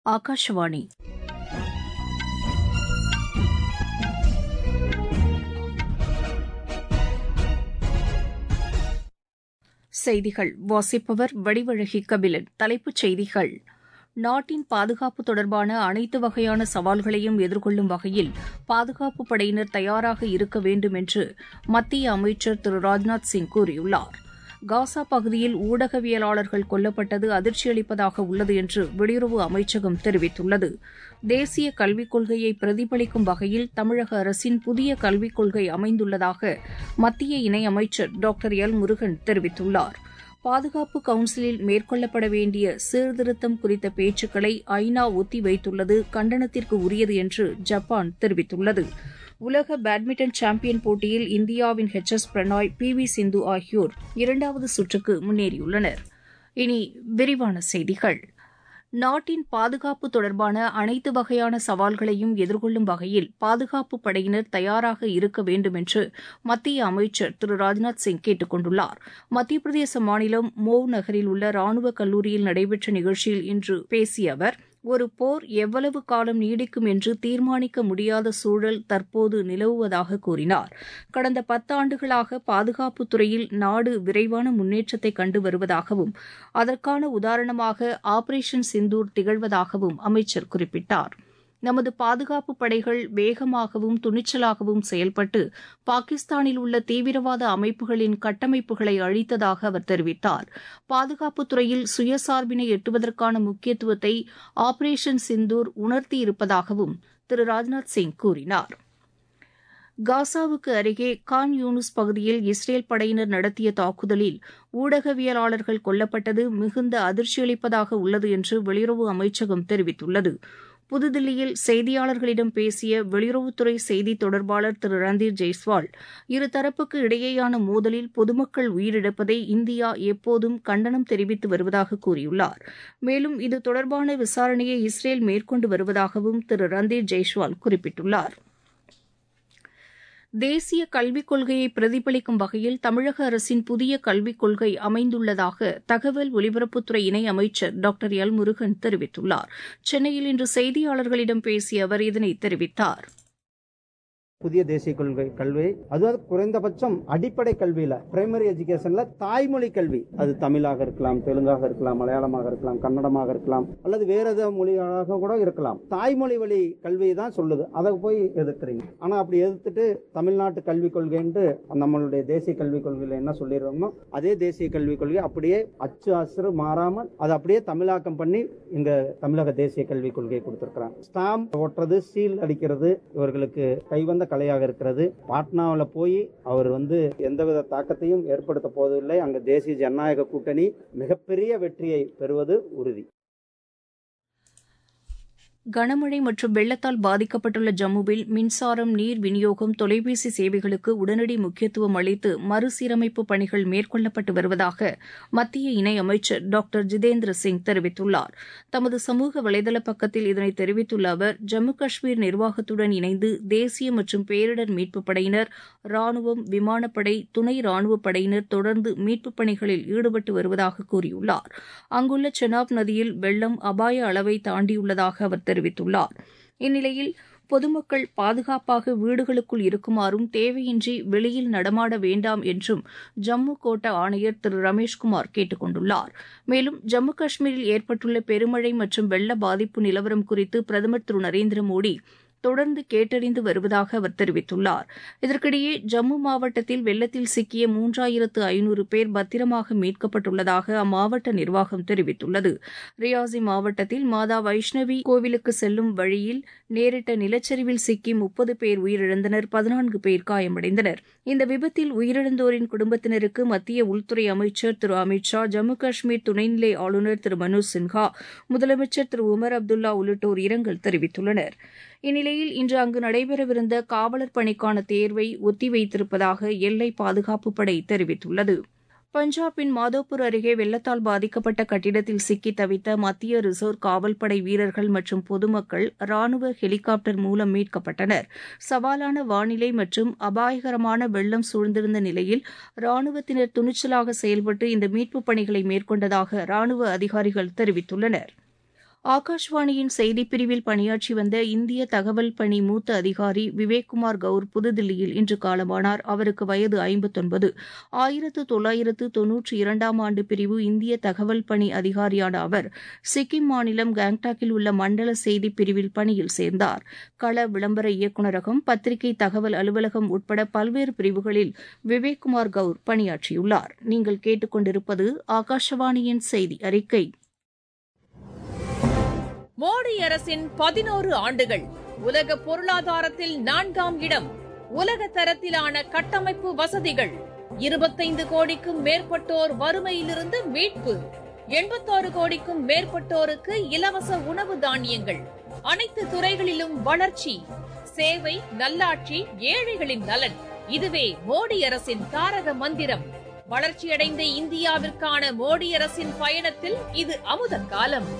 ஆகாஷவாணி செய்திகள் வாசிப்பவர் வடிவழகி கபிலன் தலைப்புச் செய்திகள் நாட்டின் பாதுகாப்பு தொடர்பான அனைத்து வகையான சவால்களையும் எதிர்கொள்ளும் வகையில் பாதுகாப்பு படையினர் தயாராக இருக்க வேண்டும் என்று மத்திய அமைச்சர் திரு ராஜ்நாத் சிங் கூறியுள்ளார் காசா பகுதியில் ஊடகவியலாளர்கள் கொல்லப்பட்டது அதிர்ச்சியளிப்பதாக உள்ளது என்று வெளியுறவு அமைச்சகம் தெரிவித்துள்ளது தேசிய கல்விக் கொள்கையை பிரதிபலிக்கும் வகையில் தமிழக அரசின் புதிய கல்விக் கொள்கை அமைந்துள்ளதாக மத்திய இணையமைச்சர் டாக்டர் எல் முருகன் தெரிவித்துள்ளார் பாதுகாப்பு கவுன்சிலில் மேற்கொள்ளப்பட வேண்டிய சீர்திருத்தம் குறித்த பேச்சுக்களை ஐநா ஒத்திவைத்துள்ளது கண்டனத்திற்கு உரியது என்று ஜப்பான் தெரிவித்துள்ளது உலக பேட்மிண்டன் சாம்பியன் போட்டியில் இந்தியாவின் H S Prannoy P V Sindhu ஆகியோர் இரண்டாவது சுற்றுக்கு முன்னேறியுள்ளனர் இனி விரிவான செய்திகள் நாட்டின் பாதுகாப்பு தொடர்பான அனைத்து வகையான சவால்களையும் எதிர்கொள்ளும் வகையில் பாதுகாப்பு படையினர் தயாராக இருக்க வேண்டும் என்று மத்திய அமைச்சர் திரு ராஜ்நாத் சிங் கேட்டுக் கொண்டுள்ளார் மத்திய பிரதேச மாநிலம் மோவ் நகரில் உள்ள ராணுவ கல்லூரியில் நடைபெற்ற நிகழ்ச்சியில் இன்று பேசிய அவர் ஒரு போர் எவ்வளவு காலம் நீடிக்கும் என்று தீர்மானிக்க முடியாத சூழல் தற்போது நிலவுவதாக கூறினார் கடந்த பத்தாண்டுகளாக பாதுகாப்புத் துறையில் நாடு விரைவான முன்னேற்றத்தை கண்டு வருவதாகவும் அதற்கான உதாரணமாக ஆபரேஷன் சிந்தூர் திகழ்வதாகவும் அமைச்சர் குறிப்பிட்டார் நமது பாதுகாப்பு படைகள் வேகமாகவும் துணிச்சலாகவும் செயல்பட்டு பாகிஸ்தானில் உள்ள தீவிரவாத அமைப்புகளின் கட்டமைப்புகளை அழித்ததாக அவர் தெரிவித்தார் பாதுகாப்புத் துறையில் சுயசார்பினை எட்டுவதற்கான முக்கியத்துவத்தை ஆபரேஷன் சிந்தூர் உணர்த்தியிருப்பதாகவும் திரு ராஜ்நாத் சிங் கூறினார் காசாவுக்கு அருகே கான் யூனுஸ் பகுதியில் இஸ்ரேல் படையினர் நடத்திய தாக்குதலில் ஊடகவியலாளர்கள் கொல்லப்பட்டது மிகுந்த அதிர்ச்சியளிப்பதாக உள்ளது என்று வெளியுறவு அமைச்சகம் தெரிவித்துள்ளது புதுதில்லியில் செய்தியாளர்களிடம் பேசிய வெளியுறவுத்துறை செய்தி தொடர்பாளர் திரு ரந்தீர் ஜெய்ஸ்வால் இருதரப்புக்கு இடையேயான மோதலில் பொதுமக்கள் உயிரிழப்பதை இந்தியா எப்போதும் கண்டனம் தெரிவித்து வருவதாக கூறியுள்ளார் மேலும் இது தொடர்பான விசாரணையை இஸ்ரேல் மேற்கொண்டு வருவதாகவும் திரு ரந்தீர் ஜெய்ஸ்வால் குறிப்பிட்டுள்ளார் தேசிய கல்விக் கொள்கையை பிரதிபலிக்கும் வகையில் தமிழக அரசின் புதிய கல்விக் கொள்கை அமைந்துள்ளதாக தகவல் ஒலிபரப்புத்துறை இணை அமைச்சர் டாக்டர் எல் முருகன் தெரிவித்துள்ளார் சென்னையில் இன்று செய்தியாளர்களிடம் பேசிய அவர் இதனை தெரிவித்தார் புதிய தேசிய கொள்கை கல்வி அதாவது குறைந்தபட்சம் அடிப்படை கல்வியில பிரைமரி எஜுகேஷன்ல தாய்மொழி கல்வி அது தமிழாக இருக்கலாம் தெலுங்காக இருக்கலாம் மலையாளமாக இருக்கலாம் கன்னடமாக இருக்கலாம் அல்லது வேற ஏதாவது மொழியாக கூட இருக்கலாம் தாய்மொழி வழி கல்வியை தான் சொல்லுது அதை போய் எதிர்க்கிறீங்க ஆனா அப்படி எதிர்த்துட்டு தமிழ்நாட்டு கல்விக் கொள்கைன்ட்டு நம்மளுடைய தேசிய கல்விக் கொள்கையில என்ன சொல்லிடுறோமோ அதே தேசிய கல்விக் கொள்கை அப்படியே அச்சு அசுறு மாறாமல் அதை அப்படியே தமிழாக்கம் பண்ணி இங்க தமிழக தேசிய கல்விக் கொள்கையை கொடுத்திருக்கிறாங்க ஸ்டாம்ப் ஓட்டுறது சீல் அடிக்கிறது இவர்களுக்கு கைவந்த கலையாக இருக்கிறது பாட்னாவில் போய் அவர் வந்து எந்தவித தாக்கத்தையும் ஏற்படுத்த போவதில்லை அங்கு தேசிய ஜனநாயக கூட்டணி மிகப்பெரிய வெற்றியை பெறுவது உறுதி கனமழை மற்றும் வெள்ளத்தால் பாதிக்கப்பட்டுள்ள ஜம்முவில் மின்சாரம் நீர் விநியோகம் தொலைபேசி சேவைகளுக்கு உடனடி முக்கியத்துவம் அளித்து மறுசீரமைப்பு பணிகள் மேற்கொள்ளப்பட்டு வருவதாக மத்திய இணையமைச்சர் டாக்டர் ஜிதேந்திர சிங் தெரிவித்துள்ளார் தமது சமூக வலைதள பக்கத்தில் இதனை தெரிவித்துள்ள அவர் ஜம்மு காஷ்மீர் நிர்வாகத்துடன் இணைந்து தேசிய மற்றும் பேரிடர் மீட்புப் படையினர் ராணுவம் விமானப்படை துணை ராணுவப் படையினர் தொடர்ந்து மீட்புப் பணிகளில் ஈடுபட்டு வருவதாக கூறியுள்ளார் அங்குள்ள செனாப் நதியில் வெள்ளம் அபாய அளவை தாண்டியுள்ளதாக அவர் தெரிவித்துள்ளார் இந்நிலையில் பொதுமக்கள் பாதுகாப்பாக வீடுகளுக்குள் இருக்குமாறும் தேவையின்றி வெளியில் நடமாட வேண்டாம் என்றும் ஜம்மு கோட்ட ஆணையர் திரு ரமேஷ்குமார் கேட்டுக் கொண்டுள்ளார் மேலும் ஜம்மு காஷ்மீரில் ஏற்பட்டுள்ள பெருமழை மற்றும் வெள்ள பாதிப்பு நிலவரம் குறித்து பிரதமர் திரு நரேந்திர மோடி தொடர்ந்து கேட்டறிந்து வருவதாக அவர் தெரிவித்துள்ளார் இதற்கிடையே ஜம்மு மாவட்டத்தில் வெள்ளத்தில் சிக்கிய மூன்றாயிரத்து ஐநூறு பேர் பத்திரமாக மீட்கப்பட்டுள்ளதாக அம்மாவட்ட நிர்வாகம் தெரிவித்துள்ளது ரியாசி மாவட்டத்தில் மாதா வைஷ்ணவி கோவிலுக்கு செல்லும் வழியில் நேரிட்ட நிலச்சரிவில் சிக்கி முப்பது பேர் உயிரிழந்தனர் பதினான்கு பேர் காயமடைந்தனர் இந்த விபத்தில் உயிரிழந்தோரின் குடும்பத்தினருக்கு மத்திய உள்துறை அமைச்சர் திரு அமித் ஷா ஜம்மு காஷ்மீர் துணைநிலை ஆளுநர் திரு மனோஜ் சின்ஹா முதலமைச்சர் திரு உமர் அப்துல்லா உள்ளிட்டோர் இரங்கல் தெரிவித்துள்ளனர் இந்நிலையில் இன்று அங்கு நடைபெறவிருந்த காவலர் பணிக்கான தேர்வை ஒத்திவைத்திருப்பதாக எல்லை பாதுகாப்பு படை தெரிவித்துள்ளது பஞ்சாபின் மாதோப்பூர் அருகே வெள்ளத்தால் பாதிக்கப்பட்ட கட்டிடத்தில் சிக்கி தவித்த மத்திய ரிசர்வ் காவல்படை வீரர்கள் மற்றும் பொதுமக்கள் ராணுவ ஹெலிகாப்டர் மூலம் மீட்கப்பட்டனர் சவாலான வானிலை மற்றும் அபாயகரமான வெள்ளம் சூழ்ந்திருந்த நிலையில் ராணுவத்தினர் துணிச்சலாக செயல்பட்டு இந்த மீட்புப் பணிகளை மேற்கொண்டதாக ராணுவ அதிகாரிகள் தெரிவித்துள்ளனர் ஆகாஷ்வாணியின் செய்திப்பிரிவில் பணியாற்றி வந்த இந்திய தகவல் பணி மூத்த அதிகாரி விவேக்குமார் கவுர் புதுதில்லியில் இன்று காலமானார் அவருக்கு வயது ஐம்பத்தொன்பது ஆயிரத்து தொள்ளாயிரத்து தொன்னூற்றி இரண்டாம் ஆண்டு பிரிவு இந்திய தகவல் பணி அதிகாரியான அவர் சிக்கிம் மாநிலம் கேங்டாக்கில் உள்ள மண்டல செய்திப் பிரிவில் பணியில் சேர்ந்தார் கள விளம்பர இயக்குநரகம் பத்திரிகை தகவல் அலுவலகம் உட்பட பல்வேறு பிரிவுகளில் விவேக்குமார் கவுர் பணியாற்றியுள்ளார் நீங்கள் கேட்டுக்கொண்டிருப்பது ஆகாஷவாணியின் செய்தி அறிக்கை மோடி அரசின் பதினோரு ஆண்டுகள் உலக பொருளாதாரத்தில் நான்காம் இடம் உலக தரத்திலான கட்டமைப்பு வசதிகள் இருபத்தைந்து கோடிக்கும் மேற்பட்டோர் வறுமையிலிருந்து மீட்பு எண்பத்தாறு கோடிக்கும் மேற்பட்டோருக்கு இலவச உணவு தானியங்கள் அனைத்து துறைகளிலும் வளர்ச்சி சேவை நல்லாட்சி ஏழைகளின் நலன் இதுவே மோடி அரசின் தாரக மந்திரம் வளர்ச்சியடைந்த இந்தியாவிற்கான மோடி அரசின் பயணத்தில் இது அமுத காலம்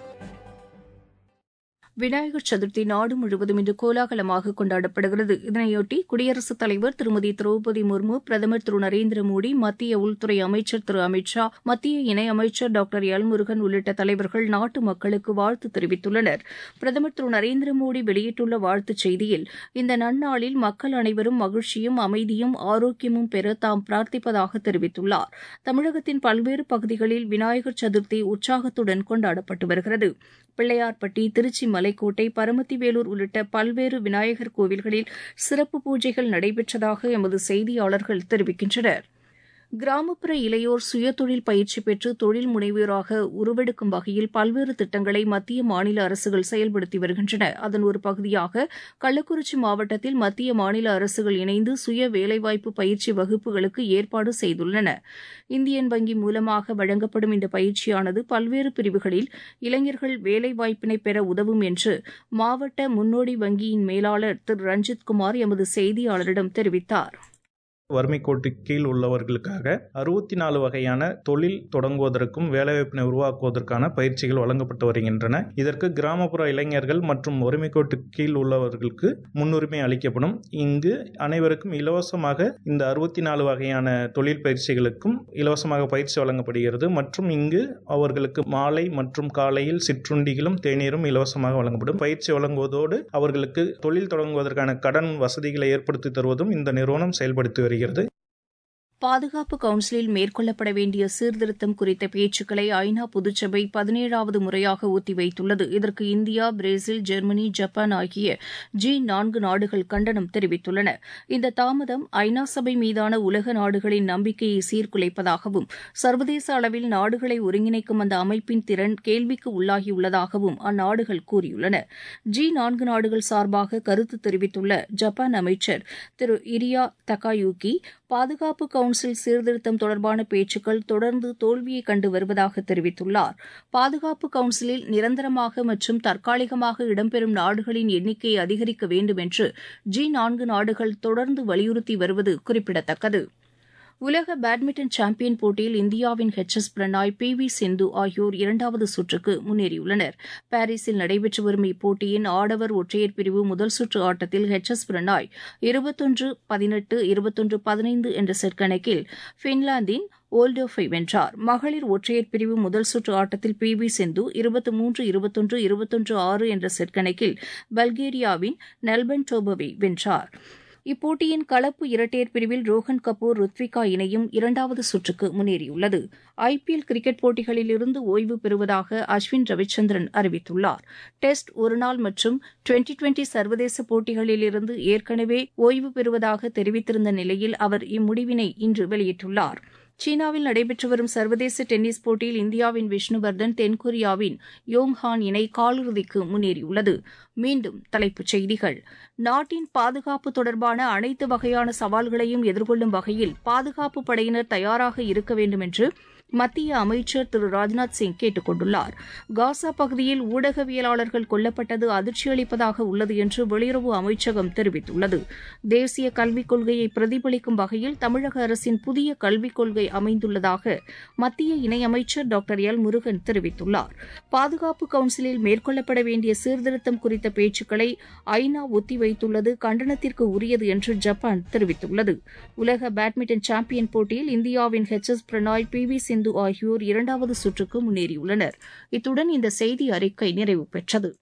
விநாயகர் சதுர்த்தி நாடு முழுவதும் இன்று கோலாகலமாக கொண்டாடப்படுகிறது இதனையொட்டி குடியரசுத் தலைவர் திருமதி திரௌபதி முர்மு பிரதமர் திரு நரேந்திர மோடி மத்திய உள்துறை அமைச்சர் திரு அமித் ஷா மத்திய இணையமைச்சர் டாக்டர் எல் முருகன் உள்ளிட்ட தலைவர்கள் நாட்டு மக்களுக்கு வாழ்த்து தெரிவித்துள்ளனர் பிரதமர் திரு நரேந்திர மோடி வெளியிட்டுள்ள வாழ்த்துச் செய்தியில் இந்த நன்னாளில் மக்கள் அனைவரும் மகிழ்ச்சியும் அமைதியும் ஆரோக்கியமும் பெற தாம் பிரார்த்திப்பதாக தெரிவித்துள்ளார் தமிழகத்தின் பல்வேறு பகுதிகளில் விநாயகர் சதுர்த்தி உற்சாகத்துடன் கொண்டாடப்பட்டு வருகிறது பிள்ளையார்பட்டி திருச்சி மலைக்கோட்டை பரமத்திவேலூர் உள்ளிட்ட பல்வேறு விநாயகர் கோவில்களில் சிறப்பு பூஜைகள் நடைபெற்றதாக எமது செய்தியாளர்கள் தெரிவிக்கின்றனர் கிராமப்புற இளையோர் சுயதொழில் பயிற்சி பெற்று தொழில் முனைவோராக உருவெடுக்கும் வகையில் பல்வேறு திட்டங்களை மத்திய மாநில அரசுகள் செயல்படுத்தி வருகின்றன அதன் ஒரு பகுதியாக கள்ளக்குறிச்சி மாவட்டத்தில் மத்திய மாநில அரசுகள் இணைந்து சுய வேலைவாய்ப்பு பயிற்சி வகுப்புகளுக்கு ஏற்பாடு செய்துள்ளன இந்தியன் வங்கி மூலமாக வழங்கப்படும் இந்த பயிற்சியானது பல்வேறு பிரிவுகளில் இளைஞர்கள் வேலைவாய்ப்பினை பெற உதவும் என்று மாவட்ட முன்னோடி வங்கியின் மேலாளர் திரு ரஞ்சித்குமார் எமது செய்தியாளரிடம் தெரிவித்தார் வறுமை கோட்டு கீழ் உள்ளவர்களுக்காக அறுபத்தி நாலு வகையான தொழில் தொடங்குவதற்கும் வேலைவாய்ப்பினை உருவாக்குவதற்கான பயிற்சிகள் வழங்கப்பட்டு வருகின்றன இதற்கு கிராமப்புற இளைஞர்கள் மற்றும் வறுமை கோட்டு கீழ் உள்ளவர்களுக்கு முன்னுரிமை அளிக்கப்படும் இங்கு அனைவருக்கும் இலவசமாக இந்த அறுபத்தி நாலு வகையான தொழில் பயிற்சிகளுக்கும் இலவசமாக பயிற்சி வழங்கப்படுகிறது மற்றும் இங்கு அவர்களுக்கு மாலை மற்றும் காலையில் சிற்றுண்டிகளும் தேநீரும் இலவசமாக வழங்கப்படும் பயிற்சி வழங்குவதோடு அவர்களுக்கு தொழில் தொடங்குவதற்கான கடன் வசதிகளை ஏற்படுத்தி தருவதும் இந்த நிறுவனம் செயல்படுத்தி வருகிறது வருகிறது பாதுகாப்பு கவுன்சிலில் மேற்கொள்ளப்பட வேண்டிய சீர்திருத்தம் குறித்த பேச்சுக்களை ஐநா பொதுச்சபை பதினேழாவது முறையாக ஒத்திவைத்துள்ளது இதற்கு India Brazil Germany Japan G ஜி நான்கு நாடுகள் கண்டனம் தெரிவித்துள்ளன இந்த தாமதம் ஐநா சபை மீதான உலக நாடுகளின் நம்பிக்கையை சீர்குலைப்பதாகவும் சர்வதேச அளவில் நாடுகளை ஒருங்கிணைக்கும் அந்த அமைப்பின் திறன் கேள்விக்கு உள்ளாகியுள்ளதாகவும் அந்நாடுகள் கூறியுள்ளன ஜி நான்கு நாடுகள் சார்பாக கருத்து தெரிவித்துள்ள ஜப்பான் அமைச்சர் திரு இரியா தகாயூகி பாதுகாப்பு கவுன்சில் சீர்திருத்தம் தொடர்பான பேச்சுக்கள் தொடர்ந்து தோல்வியை கண்டு வருவதாக தெரிவித்துள்ளார் பாதுகாப்பு கவுன்சிலில் நிரந்தரமாக மற்றும் தற்காலிகமாக இடம்பெறும் நாடுகளின் எண்ணிக்கையை அதிகரிக்க வேண்டும் என்று ஜி நான்கு நாடுகள் தொடர்ந்து வலியுறுத்தி வருவது குறிப்பிடத்தக்கது உலக பேட்மிண்டன் சாம்பியன் போட்டியில் இந்தியாவின் H S Prannoy P V Sindhu ஆகியோர் இரண்டாவது சுற்றுக்கு முன்னேறியுள்ளனர் பாரிஸில் நடைபெற்று வரும் இப்போட்டியின் ஆடவர் ஒற்றையர் பிரிவு முதல் சுற்று ஆட்டத்தில் ஹெச் எஸ் பிரணாய் இருபத்தொன்று பதினெட்டு இருபத்தொன்று பதினைந்து என்ற செட் கணக்கில் பின்லாந்தின் ஓல்டோஃபை வென்றார் மகளிர் ஒற்றையர் பிரிவு முதல் சுற்று ஆட்டத்தில் பி வி சிந்து இருபத்தி மூன்று இருபத்தொன்று இருபத்தொன்று ஆறு என்ற செட் கணக்கில் பல்கேரியாவின் நெல்பன் டோபவை வென்றார் இப்போட்டியின் கலப்பு இரட்டையர் பிரிவில் ரோஹன் கபூர் ருத்விகா இணையும் இரண்டாவது சுற்றுக்கு முன்னேறியுள்ளது ஐபிஎல் கிரிக்கெட் போட்டிகளிலிருந்து ஓய்வு பெறுவதாக அஸ்வின் ரவிச்சந்திரன் அறிவித்துள்ளார் டெஸ்ட் ஒருநாள் மற்றும் டுவெண்டி டுவெண்டி சர்வதேச போட்டிகளிலிருந்து ஏற்கனவே ஓய்வு பெறுவதாக தெரிவித்திருந்த நிலையில் அவர் இம்முடிவினை இன்று வெளியிட்டுள்ளார் சீனாவில் நடைபெற்று வரும் சர்வதேச டென்னிஸ் போட்டியில் இந்தியாவின் விஷ்ணுவர்தன் தென்கொரியாவின் யோங் ஹான் இணை காலிறுதிக்கு முன்னேறியுள்ளது மீண்டும் தலைப்புச் செய்திகள் நாட்டின் பாதுகாப்பு தொடர்பான அனைத்து வகையான சவால்களையும் எதிர்கொள்ளும் வகையில் பாதுகாப்பு படையினர் தயாராக இருக்க வேண்டும் என்று மத்திய அமைச்சர் திரு ராஜ்நாத் சிங் கேட்டுக் கொண்டுள்ளார் காசா பகுதியில் ஊடகவியலாளர்கள் கொல்லப்பட்டது அதிர்ச்சியளிப்பதாக உள்ளது என்று வெளியுறவு அமைச்சகம் தெரிவித்துள்ளது தேசிய கல்விக் கொள்கையை பிரதிபலிக்கும் வகையில் தமிழக அரசின் புதிய கல்விக் கொள்கை அமைந்துள்ளதாக மத்திய இணையமைச்சர் டாக்டர் எல் முருகன் தெரிவித்துள்ளார் பாதுகாப்பு கவுன்சிலில் மேற்கொள்ளப்பட வேண்டிய சீர்திருத்தம் குறித்த பேச்சுக்களை ஐநா ஒத்திவைத்துள்ளது கண்டனத்திற்கு உரியது என்று ஜப்பான் தெரிவித்துள்ளது உலக பேட்மிண்டன் சாம்பியன் போட்டியில் இந்தியாவின் H S Prannoy P V Sindhu Sindhu ஆகியோர் இரண்டாவது சுற்றுக்கு முன்னேறியுள்ளனர் இத்துடன் இந்த செய்தி அறிக்கை நிறைவு பெற்றது